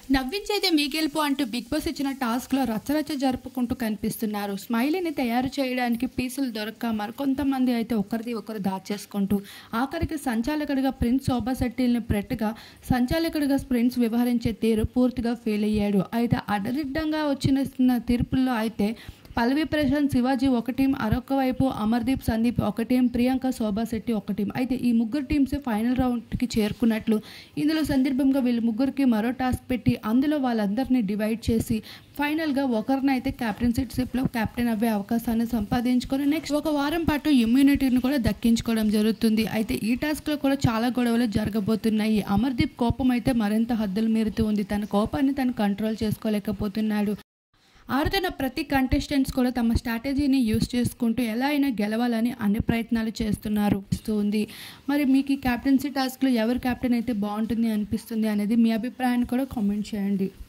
నవ్వించేదే మీ గెలుపు అంటూ big boss ఇచ్చిన టాస్క్లో రచ్చరచ్చ జరుపుకుంటూ కనిపిస్తున్నారు స్మైలీని తయారు చేయడానికి పీసులు దొరక్క మరికొంతమంది అయితే ఒకరిది ఒకరు దాచేసుకుంటూ ఆఖరికి సంచాలకుడిగా ప్రిన్స్ శోభా శెట్టిల్ని పెట్టగా సంచాలకుడిగా ప్రిన్స్ వ్యవహరించే తీరు పూర్తిగా ఫెయిల్ అయ్యాడు అయితే అడ్డదిడ్డంగా వచ్చిన తీర్పుల్లో అయితే పల్లవి ప్రశాంత్ శివాజీ ఒక టీం అరొక వైపు అమర్దీప్ సందీప్ ఒక టీం ప్రియాంక శోభా శెట్టి ఒక టీం అయితే ఈ ముగ్గురు టీమ్స్ ఫైనల్ రౌండ్కి చేరుకున్నట్లు ఇందులో సందర్భంగా వీళ్ళు ముగ్గురికి మరో టాస్క్ పెట్టి అందులో వాళ్ళందరినీ డివైడ్ చేసి ఫైనల్గా ఒకరినైతే క్యాప్టెన్షిప్లో కెప్టెన్ అవ్వే అవకాశాన్ని సంపాదించుకొని నెక్స్ట్ ఒక వారం పాటు ఇమ్యూనిటీని కూడా దక్కించుకోవడం జరుగుతుంది అయితే ఈ టాస్క్లో కూడా చాలా గొడవలు జరగబోతున్నాయి అమర్దీప్ కోపం అయితే మరింత హద్దులు మీరుతూ ఉంది తన కోపాన్ని తను కంట్రోల్ చేసుకోలేకపోతున్నాడు ఆడుతున్న ప్రతి కంటెస్టెంట్స్ కూడా తమ స్ట్రాటజీని యూస్ చేసుకుంటూ ఎలా అయినా గెలవాలని అన్ని ప్రయత్నాలు చేస్తున్నారు ఉంది మరి మీకు ఈ క్యాప్టెన్సీ టాస్క్లో ఎవరు క్యాప్టెన్ అయితే బాగుంటుంది అనిపిస్తుంది అనేది మీ అభిప్రాయాన్ని కూడా కామెంట్ చేయండి